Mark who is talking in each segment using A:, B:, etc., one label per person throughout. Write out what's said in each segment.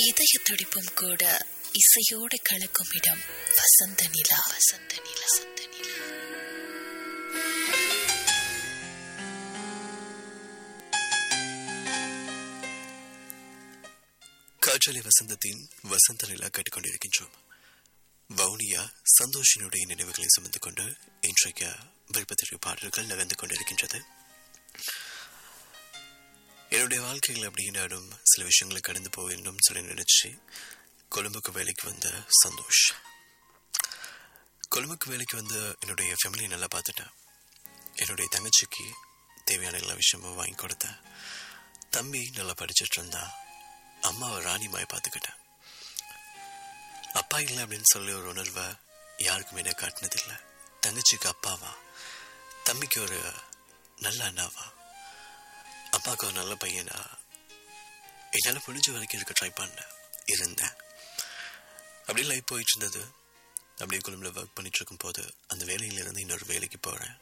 A: இதய துடிப்பும் கூட இசையோடு கலக்கும் இடம் வசந்த நிலா வசந்த நிலா வசந்த நிலா
B: காற்றலை வசந்தத்தின் வசந்த நிலா கேட்டுக்கொண்டிருக்கின்றோம் வவுனியா சந்தோஷினுடைய நினைவுகளை சுமந்து கொண்டு இன்றைக்கு விருப்பத்திற்கு பாடல்கள் நகர்ந்து கொண்டிருக்கின்றது என்னுடைய வாழ்க்கையில் அப்படி நானும் சில விஷயங்களை கடந்து போயிடணும் சொல்லி நினைச்சு கொழும்புக்கு வேலைக்கு வந்த சந்தோஷ் கொழும்புக்கு வேலைக்கு வந்து என்னுடைய ஃபேமிலியை நல்லா பார்த்துட்டேன் என்னுடைய தங்கச்சிக்கு தேவையான எல்லா விஷயமும் வாங்கி கொடுத்தேன் தம்பி நல்லா படிச்சிட்டு இருந்தா அம்மாவை ராணிமாய் பார்த்துக்கிட்டேன் அப்பா இல்லை அப்படின்னு சொல்லி ஒரு உணர்வை யாருக்குமே என்ன காட்டினதில்லை தங்கச்சிக்கு அப்பாவா தம்பிக்கு ஒரு நல்ல அண்ணாவா அப்பாவுக்கு ஒரு நல்ல பையனா என்னால் முடிஞ்ச வரைக்கும் இருக்க ட்ரை பண்ணேன் இருந்தேன் அப்படியே லைஃப் போயிட்டு இருந்தது அப்படியே குழும்பில் ஒர்க் பண்ணிட்டு இருக்கும் போது அந்த வேலையிலிருந்து இன்னொரு வேலைக்கு போகிறேன்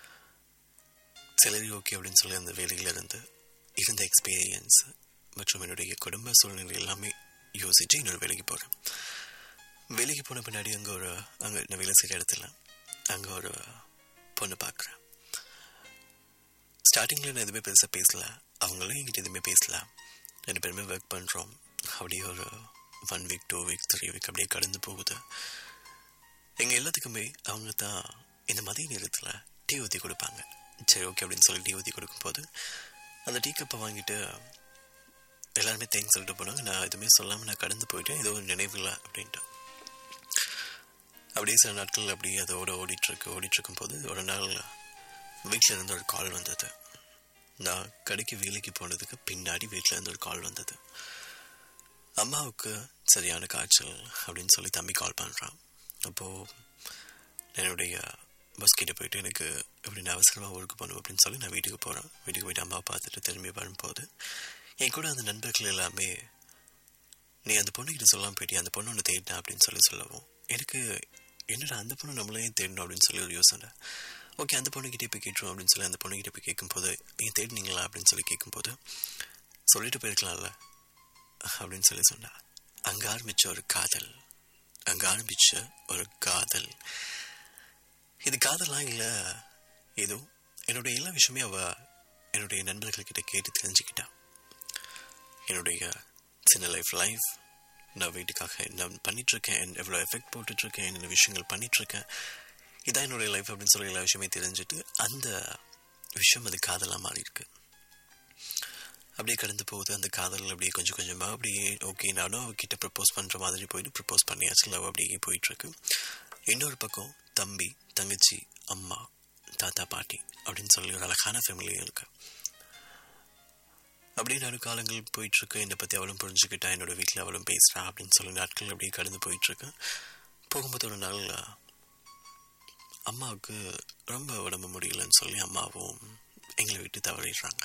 B: சிலரி ஓகே அப்படின்னு சொல்லி அந்த வேலையிலிருந்து இருந்த எக்ஸ்பீரியன்ஸ் மற்றும் என்னுடைய குடும்ப சூழ்நிலை எல்லாமே யோசிச்சு இன்னொரு வேலைக்கு போகிறேன் வேலைக்கு போன பின்னாடி அங்கே ஒரு அங்கே நான் வேலை செய்கிற இடத்துல அங்கே ஒரு பொண்ணு பார்க்குறேன் ஸ்டார்டிங்கில் நான் எதுவுமே பெருசாக பேசல அவங்களும் என்கிட்ட எதுவுமே பேசல ரெண்டு பேருமே ஒர்க் பண்ணுறோம் அப்படியே ஒரு one week two week three week அப்படியே கடந்து போகுது எங்கள் எல்லாத்துக்குமே அவங்க தான் இந்த மதிய நேரத்தில் டீ ஊற்றி கொடுப்பாங்க சரி ஓகே அப்படின்னு சொல்லி டீ ஊற்றி கொடுக்கும்போது அந்த டீ கப்பை வாங்கிட்டு எல்லாருமே தேங்க்ஸ் சொல்லிட்டு போனாங்க நான் எதுவுமே சொல்லாமல் நான் கடந்து போயிட்டேன் ஏதோ ஒரு நினைவில்லை அப்படின்ட்டு அப்படியே சில நாட்கள் அப்படியே அதோட ஓடிட்டுருக்கு ஓடிட்டுருக்கும் போது ஒரு நாள் வீட்டில் இருந்து ஒரு கால் வந்தது நான் கடைக்கு வேலைக்கு போனதுக்கு பின்னாடி வீட்டில் இருந்து ஒரு கால் வந்தது அம்மாவுக்கு சரியான காய்ச்சல் அப்படின்னு சொல்லி தம்பி கால் பண்ணுறான் அப்போது என்னுடைய பஸ் கிட்ட போயிட்டு எனக்கு இப்படி நான் அவசரமாக ஊருக்கு போகணும் அப்படின்னு சொல்லி நான் வீட்டுக்கு போகிறேன் வீட்டுக்கு போயிட்டு அம்மாவை பார்த்துட்டு திரும்பி வரும்போது என் கூட அந்த நண்பர்கள் எல்லாமே நீ அந்த பொண்ணுகிட்ட சொல்லாமல் போயிட்டி அந்த பொண்ணு ஒன்று தேடினா அப்படின்னு சொல்லி சொல்லவும் எனக்கு என்னடா அந்த பொண்ணு நம்மளே தேடணும் அப்படின்னு சொல்லி ஒரு யோசனை ஓகே அந்த பொண்ணுக்கிட்டே போய் கேட்டுரும் அப்படின்னு சொல்லி அந்த பொண்ணுக்கிட்ட போய் கேட்கும்போது நீங்கள் தேடினீங்களா அப்படின்னு சொல்லி கேட்கும்போது சொல்லிட்டு போயிருக்கலாம்ல அப்படின்னு சொல்லி சொன்னா அங்கே ஆரம்பிச்ச ஒரு காதல் அங்கே ஆரம்பிச்ச ஒரு காதல் இது காதல்லாம் இல்லை ஏதோ என்னுடைய எல்லா விஷயமே அவ என்னுடைய நண்பர்கள்கிட்ட கேட்டு தெரிஞ்சுக்கிட்டான் என்னுடைய சின்ன லைஃப் லைஃப் நான் வீட்டுக்காக நான் பண்ணிகிட்ருக்கேன் எவ்வளோ எஃபெக்ட் போட்டுட்ருக்கேன் என்னென்ன விஷயங்கள் பண்ணிகிட்ருக்கேன் இதான் என்னுடைய லைஃப் அப்படின்னு சொல்லி எல்லா விஷயமே தெரிஞ்சுட்டு அந்த விஷயம் அது காதலாக மாறி இருக்கு அப்படியே கடந்து போகுது அந்த காதல் அப்படியே கொஞ்சம் கொஞ்சமாக அப்படியே ஓகே நானும் அவகிட்ட ப்ரப்போஸ் பண்ணுற மாதிரி போயிட்டு ப்ரப்போஸ் பண்ணியாச்சு லவ் அப்படியே போயிட்டுருக்கு இன்னொரு பக்கம் தம்பி தங்கச்சி அம்மா தாத்தா பாட்டி அப்படின்னு சொல்லி ஒரு அழகான ஃபேமிலியும் இருக்கு அப்படியே நான் காலங்கள் போயிட்டுருக்கு என்னை பற்றி அவளும் புரிஞ்சுக்கிட்டா என்னோட வீட்டில் அவளும் பேசுகிறா அப்படின்னு சொல்லி நாட்கள் அப்படியே கடந்து போயிட்டுருக்கு போகும்போது ஒரு நாள் அம்மாவுக்கு ரொம்ப உடம்பு முடியலன்னு சொல்லி அம்மாவும் எங்களை விட்டு தவறிடுறாங்க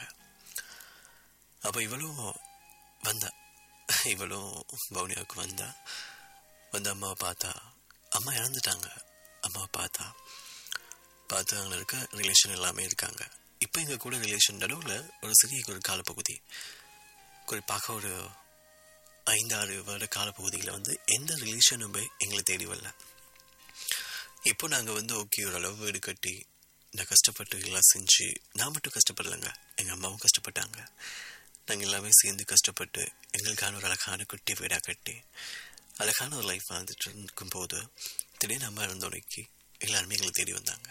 B: அப்போ இவளும் வந்தா இவளும் பவுனியாவுக்கு வந்தா வந்து அம்மாவை பார்த்தா அம்மா இறந்துட்டாங்க அம்மாவை பார்த்தா பார்த்து அங்கே இருக்க ரிலேஷன் எல்லாமே இருக்காங்க இப்போ எங்கள் கூட ரிலேஷன் நடுவில் ஒரு சிறிய ஒரு காலப்பகுதி குறிப்பாக ஒரு ஐந்தாறு வருட காலப்பகுதியில் வந்து எந்த ரிலேஷனுமே எங்களை தேடி வரல இப்போ நாங்கள் வந்து ஓகே ஒரு அளவு வீடு கட்டி நான் கஷ்டப்பட்டு எல்லாம் செஞ்சு நான் மட்டும் கஷ்டப்படலைங்க எங்கள் அம்மாவும் கஷ்டப்பட்டாங்க நாங்கள் எல்லாமே சேர்ந்து கஷ்டப்பட்டு எங்களுக்கான ஒரு அழகான குட்டி வீடாக கட்டி அழகான ஒரு லைஃப் வாழ்ந்துட்டு இருக்கும்போது திடீர்னு அம்மா இருந்தோடைக்கு எல்லாருமே எங்களை தேடி வந்தாங்க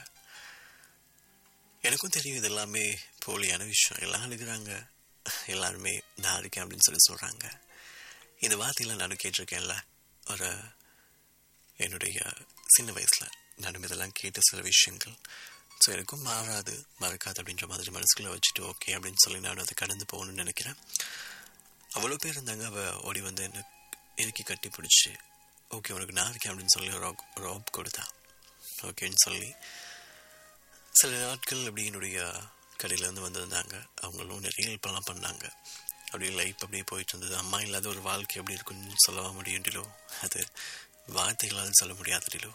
B: எனக்கும் தெரியும் இது எல்லாமே போலியான விஷயம் எல்லாம் அழுகிறாங்க எல்லாருமே நான் இருக்கேன் அப்படின்னு சொல்லி சொல்கிறாங்க இந்த வார்த்தையெல்லாம் நானும் கேட்டிருக்கேன்ல ஒரு என்னுடைய சின்ன வயசில் நானும் இதெல்லாம் கேட்ட சில விஷயங்கள் ஸோ எனக்கும் மாறாது மறக்காது அப்படின்ற மாதிரி மனசுக்குள்ளே வச்சுட்டு ஓகே அப்படின்னு சொல்லி நானும் அதை கடந்து போகணும்னு நினைக்கிறேன் அவ்வளோ பேர் இருந்தாங்க அவள் ஓடி வந்து என்ன இறுக்கி கட்டி பிடிச்சி ஓகே உனக்கு நான் இருக்கேன் அப்படின்னு சொல்லி ஒரு ரோப் கொடுத்தா ஓகேன்னு சொல்லி சில நாட்கள் அப்படி என்னுடைய கடையிலேருந்து வந்திருந்தாங்க அவங்களும் நிறைய ஹெல்ப்லாம் பண்ணாங்க அப்படியே லைஃப் அப்படியே போயிட்டு இருந்தது அம்மா இல்லாத ஒரு வாழ்க்கை எப்படி இருக்குன்னு சொல்ல முடியுண்டிலோ அது வார்த்தைகளால் சொல்ல முடியாதுடிலோ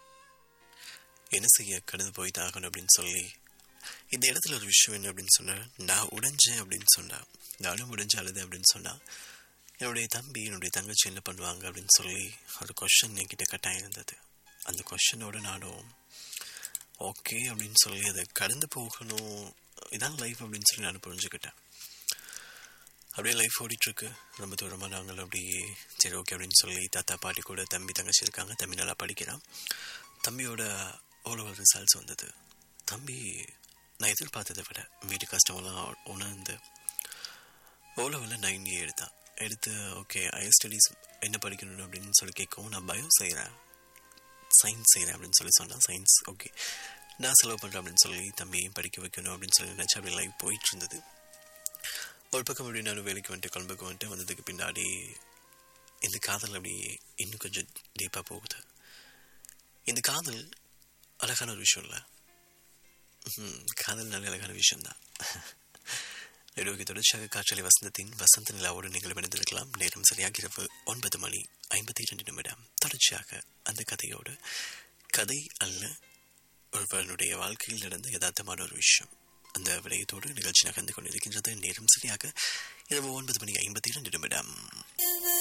B: என்ன செய்ய கடந்து போய் ஆகணும் அப்படின்னு சொல்லி இந்த இடத்துல ஒரு விஷயம் என்ன அப்படின்னு சொன்னா நான் உடைஞ்சேன் அப்படின்னு சொன்னா நானும் உடைஞ்சு அழுதேன் அப்படின்னு சொன்னா என்னுடைய தம்பி என்னுடைய தங்கச்சி என்ன பண்ணுவாங்க அப்படின்னு சொல்லி ஒரு கொஷன் என்கிட்ட கட்டாயம் இருந்தது அந்த கொஷனோட நானும் ஓகே அப்படின்னு சொல்லி அதை கடந்து போகணும் இதான் லைஃப் அப்படின்னு சொல்லி நான் புரிஞ்சுக்கிட்டேன் அப்படியே லைஃப் ஓடிட்டுருக்கு ரொம்ப தூரமாக நாங்கள் அப்படியே சரி ஓகே அப்படின்னு சொல்லி தாத்தா பாட்டி கூட தம்பி தங்கச்சி இருக்காங்க தம்பி நல்லா படிக்கிறான் தம்பியோட ஓலவர் ரிசல்ட்ஸ் வந்தது தம்பி நான் எதிர்பார்த்ததை விட வீட்டு கஷ்டமெல்லாம் உணர்ந்து ஓலவில் நைன்டி எடுத்தான் எடுத்து ஓகே ஹையர் ஸ்டடீஸ் என்ன படிக்கணும் அப்படின்னு சொல்லி கேட்கவும் நான் பயோ செய்கிறேன் சயின்ஸ் செய்கிறேன் அப்படின்னு சொல்லி சொன்னேன் சயின்ஸ் ஓகே நான் செலவு பண்ணுறேன் அப்படின்னு சொல்லி தம்பியும் படிக்க வைக்கணும் அப்படின்னு சொல்லி நினச்சி அப்படி லைஃப் போயிட்டு இருந்தது ஒரு பக்கம் அப்படி நான் வேலைக்கு வந்துட்டு குழம்புக்கு வந்துட்டு வந்ததுக்கு பின்னாடி இந்த காதல் அப்படி இன்னும் கொஞ்சம் டீப்பாக போகுது இந்த காதல் அழகான ஒரு விஷயம் இல்லை காதல் நல்ல அழகான விஷயம்தான் நெடுவகை தொடர்ச்சியாக காற்றலை வசந்தத்தின் வசந்த நிலாவோடு நீங்கள் இணைந்திருக்கலாம் நேரம் சரியாக இரவு ஒன்பது மணி ஐம்பத்தி இரண்டு நிமிடம் தொடர்ச்சியாக அந்த கதையோடு கதை அல்ல ஒருவனுடைய வாழ்க்கையில் நடந்த யதார்த்தமான ஒரு விஷயம் அந்த விடயத்தோடு நிகழ்ச்சி நகர்ந்து கொண்டிருக்கின்றது நேரம் சரியாக இரவு ஒன்பது மணி ஐம்பத்தி இரண்டு நிமிடம்